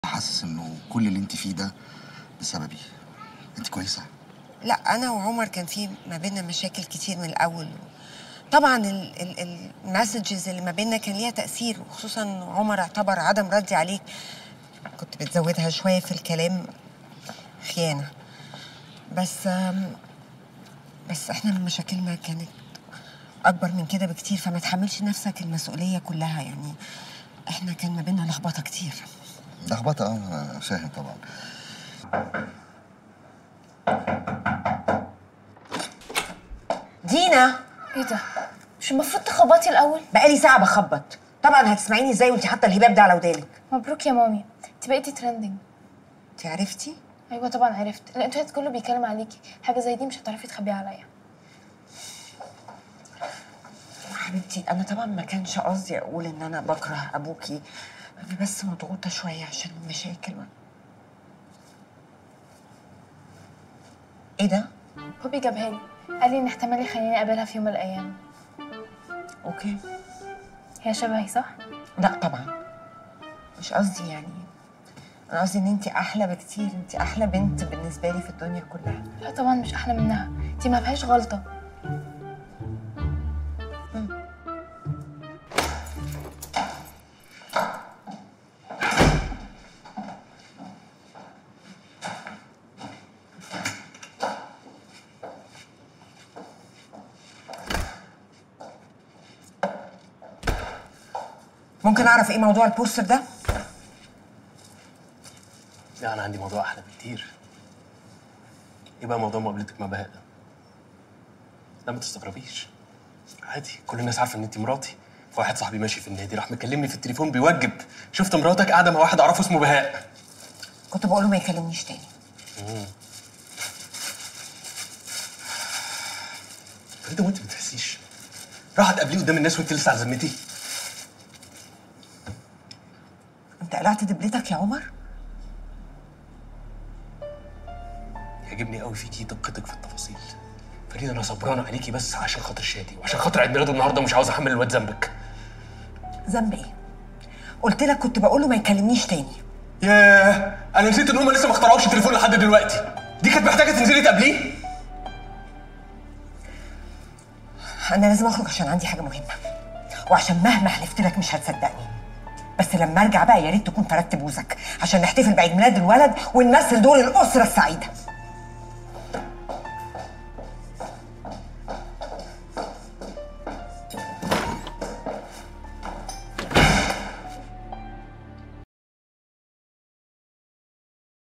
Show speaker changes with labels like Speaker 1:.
Speaker 1: حاسس انه كل اللي انت فيه ده بسببي انت كويسه
Speaker 2: لا انا وعمر كان في ما بيننا مشاكل كتير من الاول طبعا المسجز اللي ما بيننا كان ليها تاثير وخصوصا عمر اعتبر عدم ردي عليك كنت بتزودها شويه في الكلام خيانه بس آم، بس احنا مشاكلنا كانت اكبر من كده بكتير فما تحملش نفسك المسؤوليه كلها يعني احنا كان ما بيننا لخبطه كتير
Speaker 1: لخبطه اه انا فاهم طبعا
Speaker 2: دينا
Speaker 3: ايه ده؟ مش المفروض تخبطي الاول؟
Speaker 2: بقالي ساعه بخبط طبعا هتسمعيني ازاي وانت حاطه الهباب ده على ودانك
Speaker 3: مبروك يا مامي انت بقيتي ترندنج
Speaker 2: انت عرفتي
Speaker 3: ايوه طبعا عرفت الانترنت كله بيتكلم عليكي حاجه زي دي مش هتعرفي تخبيها عليا
Speaker 2: حبيبتي انا طبعا ما كانش قصدي اقول ان انا بكره ابوكي انا بس مضغوطه شويه عشان المشاكل ايه ده
Speaker 3: بابي جابها لي قال لي ان احتمال يخليني اقابلها في يوم من الايام
Speaker 2: اوكي
Speaker 3: هي شبهي صح
Speaker 2: لا طبعا مش قصدي يعني انا قصدي ان انت احلى بكتير انت احلى بنت بالنسبه لي في الدنيا كلها
Speaker 3: لا طبعا مش احلى منها دي ما فيهاش غلطه
Speaker 2: ممكن اعرف ايه موضوع البوستر ده
Speaker 4: لا انا عندي موضوع احلى بكتير ايه بقى موضوع مقابلتك مع بهاء لا ما تستغربيش عادي كل الناس عارفه ان انت مراتي فواحد صاحبي ماشي في النادي راح مكلمني في التليفون بيوجب شفت مراتك قاعده مع واحد اعرفه اسمه بهاء
Speaker 2: كنت بقول له ما يكلمنيش تاني
Speaker 4: انت وانت ما بتحسيش راح تقابليه قدام الناس وانت لسه على ذمتي
Speaker 2: انت قلعت دبلتك يا عمر
Speaker 4: يعجبني قوي فيكي دقتك في التفاصيل فريده انا صبران عليكي بس عشان خاطر شادي وعشان خاطر عيد ميلاده النهارده مش عاوز احمل الواد ذنبك
Speaker 2: ذنب ايه قلت لك كنت بقول له ما يكلمنيش تاني
Speaker 4: ياه انا نسيت ان هم لسه ما اخترعوش التليفون لحد دلوقتي دي كانت محتاجه تنزلي تقابليه
Speaker 2: انا لازم اخرج عشان عندي حاجه مهمه وعشان مهما حلفت لك مش هتصدقني بس لما ارجع بقى يا ريت تكون فردت بوزك عشان نحتفل بعيد ميلاد الولد ونمثل دور الاسره السعيده